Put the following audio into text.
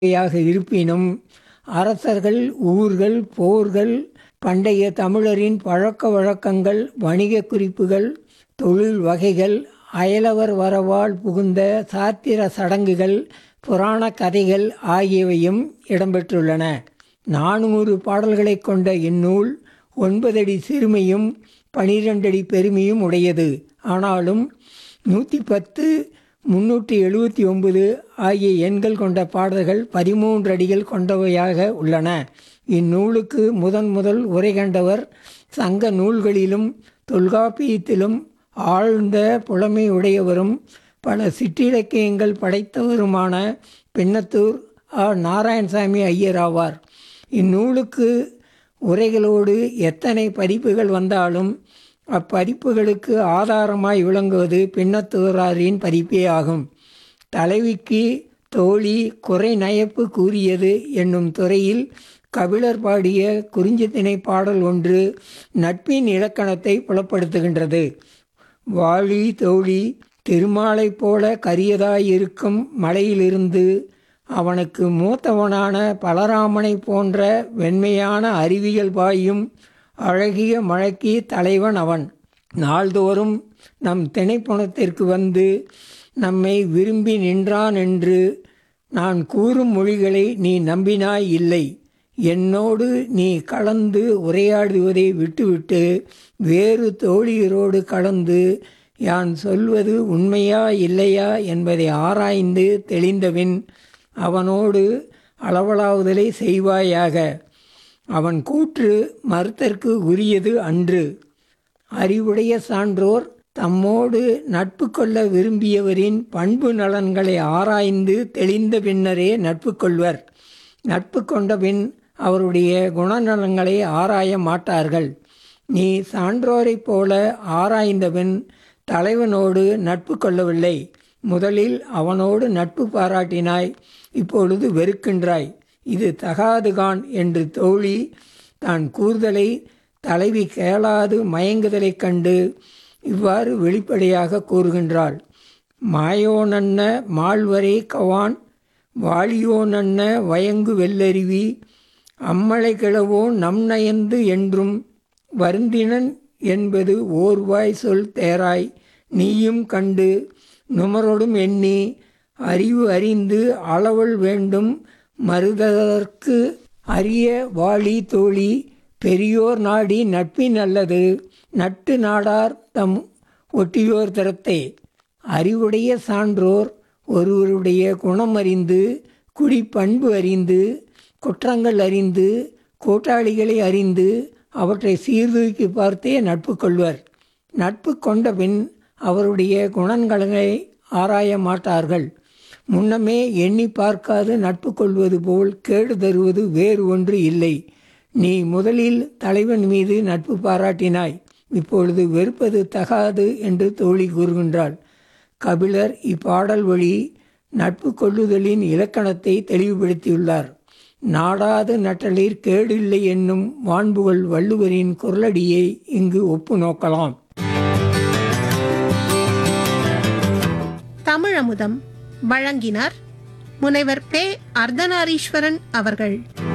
யாக இருப்பினும் அரசர்கள் ஊர்கள் போர்கள் பண்டைய தமிழரின் பழக்க வழக்கங்கள் வணிகக் குறிப்புகள் தொழில் வகைகள் அயலவர் வரவால் புகுந்த சாத்திர சடங்குகள் புராணக் கதைகள் ஆகியவையும் இடம்பெற்றுள்ளன நானூறு பாடல்களைக் கொண்ட இந்நூல் ஒன்பதடி சிறுமையும் பனிரெண்டடி பெருமையும் உடையது ஆனாலும் நூற்றி பத்து முன்னூற்றி எழுபத்தி ஒன்பது ஆகிய எண்கள் கொண்ட பாடல்கள் பதிமூன்று அடிகள் கொண்டவையாக உள்ளன இந்நூலுக்கு முதன் முதல் உரை கண்டவர் சங்க நூல்களிலும் தொல்காப்பியத்திலும் ஆழ்ந்த புலமை உடையவரும் பல சிற்றிலக்கியங்கள் படைத்தவருமான பின்னத்தூர் ஆ நாராயணசாமி ஐயர் ஆவார் இந்நூலுக்கு உரைகளோடு எத்தனை பதிப்புகள் வந்தாலும் அப்பதிப்புகளுக்கு ஆதாரமாய் விளங்குவது பின்னத்தூராரின் பதிப்பே ஆகும் தலைவிக்கு தோழி குறை நயப்பு கூறியது என்னும் துறையில் கபிலர் பாடிய குறிஞ்சித்திணை பாடல் ஒன்று நட்பின் இலக்கணத்தை புலப்படுத்துகின்றது வாழி தோழி திருமாலைப் போல கரியதாயிருக்கும் மலையிலிருந்து அவனுக்கு மூத்தவனான பலராமனை போன்ற வெண்மையான அருவிகள் பாயும் அழகிய மழைக்கு தலைவன் அவன் நாள்தோறும் நம் திணைப்புணத்திற்கு வந்து நம்மை விரும்பி நின்றான் என்று நான் கூறும் மொழிகளை நீ நம்பினாய் இல்லை என்னோடு நீ கலந்து உரையாடுவதை விட்டுவிட்டு வேறு தோழியரோடு கலந்து யான் சொல்வது உண்மையா இல்லையா என்பதை ஆராய்ந்து தெளிந்தபின் அவனோடு அளவலாவுதலை செய்வாயாக அவன் கூற்று மறுத்தற்கு உரியது அன்று அறிவுடைய சான்றோர் தம்மோடு நட்பு கொள்ள விரும்பியவரின் பண்பு நலன்களை ஆராய்ந்து தெளிந்த பின்னரே நட்பு கொள்வர் நட்பு கொண்டபின் அவருடைய குணநலங்களை ஆராய மாட்டார்கள் நீ சான்றோரைப் போல ஆராய்ந்தபின் தலைவனோடு நட்பு கொள்ளவில்லை முதலில் அவனோடு நட்பு பாராட்டினாய் இப்பொழுது வெறுக்கின்றாய் இது தகாதுகான் என்று தோழி தான் கூறுதலை தலைவி கேளாது மயங்குதலைக் கண்டு இவ்வாறு வெளிப்படையாக கூறுகின்றாள் மாயோனன்ன மால்வரை கவான் வாலியோனன்ன வயங்கு வெள்ளருவி அம்மலை கிழவோ நம் நயந்து என்றும் வருந்தினன் என்பது ஓர்வாய் சொல் தேராய் நீயும் கண்டு நுமரொடும் எண்ணி அறிவு அறிந்து அளவல் வேண்டும் மறுதற்கு அரிய வாளி தோழி பெரியோர் நாடி நட்பின் அல்லது நட்டு நாடார் தம் ஒட்டியோர் தரத்தே அறிவுடைய சான்றோர் ஒருவருடைய குணம் அறிந்து குடிப்பண்பு அறிந்து குற்றங்கள் அறிந்து கூட்டாளிகளை அறிந்து அவற்றை சீர்தூக்கி பார்த்தே நட்பு கொள்வர் நட்பு கொண்ட பின் அவருடைய குணங்களை ஆராய மாட்டார்கள் முன்னமே எண்ணி பார்க்காது நட்பு கொள்வது போல் கேடு தருவது வேறு ஒன்று இல்லை நீ முதலில் தலைவன் மீது நட்பு பாராட்டினாய் இப்பொழுது வெறுப்பது தகாது என்று தோழி கூறுகின்றாள் கபிலர் இப்பாடல் வழி நட்பு கொள்ளுதலின் இலக்கணத்தை தெளிவுபடுத்தியுள்ளார் நாடாது நட்டலில் கேடில்லை என்னும் வான்புகள் வள்ளுவரின் குரலடியை இங்கு ஒப்பு நோக்கலாம் தமிழமுதம் வழங்கினார் முனைவர் பே அர்த்தநாரீஸ்வரன் அவர்கள்